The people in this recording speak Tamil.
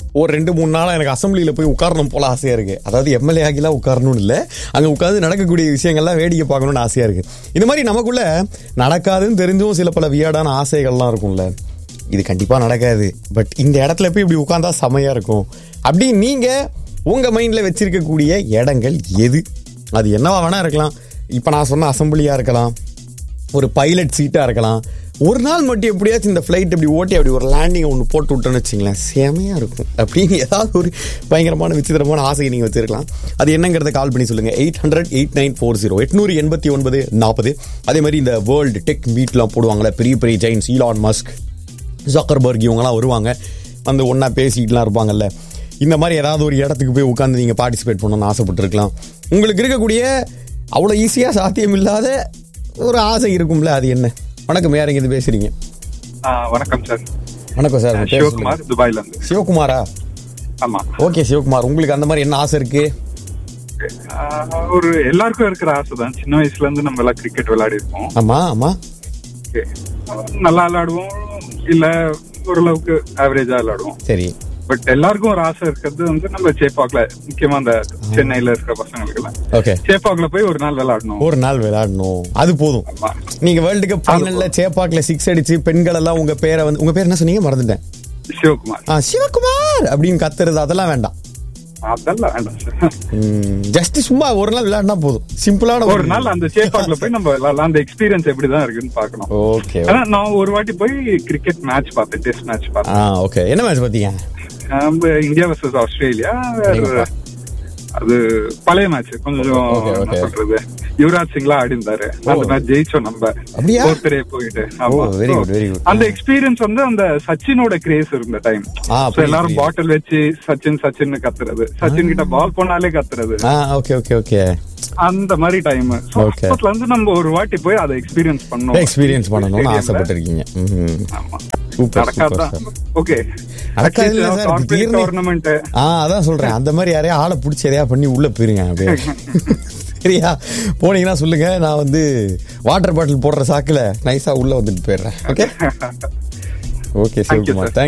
ஒரு ரெண்டு மூணு நாளா எனக்கு அசம்பிளியில போய் உட்காரணும் போல ஆசையா இருக்கு அதாவது எம்எல்ஏ ஆகிலாம் உட்காரணும்னு இல்லை அங்க உட்காந்து நடக்கக்கூடிய விஷயங்கள்லாம் வேடிக்கை பார்க்கணும்னு ஆசையா இருக்கு இந்த மாதிரி நமக்குள்ள நடக்காதுன்னு தெரிஞ்சும் சில பல வியாடான ஆசைகள்லாம் இருக்கும்ல இது கண்டிப்பா நடக்காது பட் இந்த இடத்துல போய் இப்படி உட்காந்தா செமையா இருக்கும் அப்படி நீங்க உங்க மைண்ட்ல வச்சிருக்கக்கூடிய இடங்கள் எது அது என்னவா வேணா இருக்கலாம் இப்ப நான் சொன்ன அசம்பிளியா இருக்கலாம் ஒரு பைலட் சீட்டாக இருக்கலாம் ஒரு நாள் மட்டும் எப்படியாச்சும் இந்த ஃப்ளைட் இப்படி ஓட்டி அப்படி ஒரு லேண்டிங் ஒன்று போட்டு விட்டோன்னு வச்சிங்களேன் செமையாக இருக்கும் அப்படின்னு ஏதாவது ஒரு பயங்கரமான விசித்திரமான ஆசையை நீங்கள் வச்சிருக்கலாம் அது என்னங்கிறத கால் பண்ணி சொல்லுங்கள் eight hundred eight nine four zero எட்நூறு எண்பத்தி ஒன்பது நாற்பது அதே மாதிரி இந்த வேர்ல்டு டெக் மீட்லாம் போடுவாங்களே பெரிய பெரிய ஜெயின்ஸ் ஈலான் மஸ்க் ஜக்கர்பர்க் இவங்கெல்லாம் வருவாங்க வந்து ஒன்றா பேசிக்கிட்டுலாம் இருப்பாங்கல்ல இந்த மாதிரி ஏதாவது ஒரு இடத்துக்கு போய் உட்காந்து நீங்கள் பார்ட்டிசிபேட் பண்ணணும்னு ஆசைப்பட்டிருக்கலாம் உங்களுக்கு இருக்கக்கூடிய அவ்வளோ ஈஸியாக சாத்தியம் இல்லாத ஒரு ஆசை இருக்கும்ல அது என்ன வணக்கம் யார் இங்க பேசுறீங்க ஆ, வணக்கம் சார் வணக்கம் சார் உங்க பேர் சிவகுமார் சொல்லுங்க. துபாயில இருந்து சிவகுமாரா ஆமா ஓகே சிவகுமார் உங்களுக்கு அந்த மாதிரி என்ன ஆசை இருக்கு ஆ, ஒரு எல்லாருக்கும் இருக்கிற ஆசை தான் சின்ன வயசுல இருந்து நம்ம எல்லாம் கிரிக்கெட் விளையாடி இருப்போம் ஆமா ஆமா Okay. நல்லா விளையாடுவோம் இல்ல ஓரளவுக்கு ஆவரேஜா விளையாடுவோம் சரி பட் எல்லாருக்கும் ஒரு ஆசை இருக்கிறது வந்து நம்ம சேப்பாக்ல முக்கியமா அந்த சென்னையில இருக்கிற பசங்களுக்கு எல்லாம் ஓகே சேப்பாக்ல போய் ஒரு நாள் விளையாடணும் ஒரு நாள் விளையாடணும் அது போதும் ஆமா. நீங்க வேர்ல்டு கப் ஃபைனல்ல சேப்பாக்ல சிக்ஸ் அடிச்சு பெண்கள் எல்லாம் உங்க பேரை வந்து உங்க பேர் என்ன சொன்னீங்க மறந்துட்டேன் சிவகுமார் ஆ சிவகுமார் அப்படின்னு கத்துறது அதெல்லாம் வேண்டாம் அதெல்லாம் வேண்டாம் சார் ஜஸ்ட் சும்மா ஒரு நாள் விளையாடினா போதும் சிம்பிளான ஒரு நாள் அந்த சேப்பாக்ல போய் நம்ம விளையாடலாம் அந்த எக்ஸ்பீரியன்ஸ் எப்படிதான் இருக்குன்னு பாக்கணும் ஓகே ஆனா நான் ஒரு வாட்டி போய் கிரிக்கெட் மேட்ச் பார்த்தேன் டெஸ்ட் மேட்ச் பார்த்தேன் ஆ ஓகே என்ன மேட்ச் பாத்தீங்க நம்ம இந்தியா வர்சஸ் ஆஸ்திரேலியா வேற அது பழைய மேட்ச் கொஞ்சம் Okay, என்ன okay. சொல்றது யுவராஜ் சிங்லாம் ஆடி இருந்தாரு அந்த மேட்ச் ஜெயிச்சோம் நம்ம அப்படியா? ஒருத்தரே போயிட்டு ஆமா. Oh, very So, good, very good. அந்த எக்ஸ்பீரியன்ஸ் வந்து அந்த சச்சினோட கிரேஸ் இருந்த டைம் ஆ, புரியுது, எல்லாரும் புரியுது. பாட்டில் வச்சு சச்சின் சச்சின் கத்துறது சச்சின் கிட்ட பால் போனாலே கத்துறது ஆ ஓகே ஓகே ஓகே அந்த மாதிரி டைம் Okay. அப்பத்துல இருந்து நம்ம ஒரு வாட்டி போய் அதை எக்ஸ்பீரியன்ஸ் பண்ணோம் எக்ஸ்பீரியன்ஸ் பண்ணணும்னு ஆசைப்பட்டிருக்கீங்க ம்ஹும். ஆமா சூப்பர் நடக்காதான் சூப்பர் ஓகே நடக்காது இல்ல சார் திடீர்னு டோர்னமெண்ட் ஆ அதான் சொல்றேன் அந்த மாதிரி யாரையா ஆளை பிடிச்சி எதையா பண்ணி உள்ள போயிருங்க அப்படியே சரியா போனீங்கன்னா சொல்லுங்க நான் வந்து வாட்டர் பாட்டில் போடுற சாக்குல நைஸா உள்ள வந்துட்டு போயிடுறேன் okay okay Thank you, Sivakumar sir.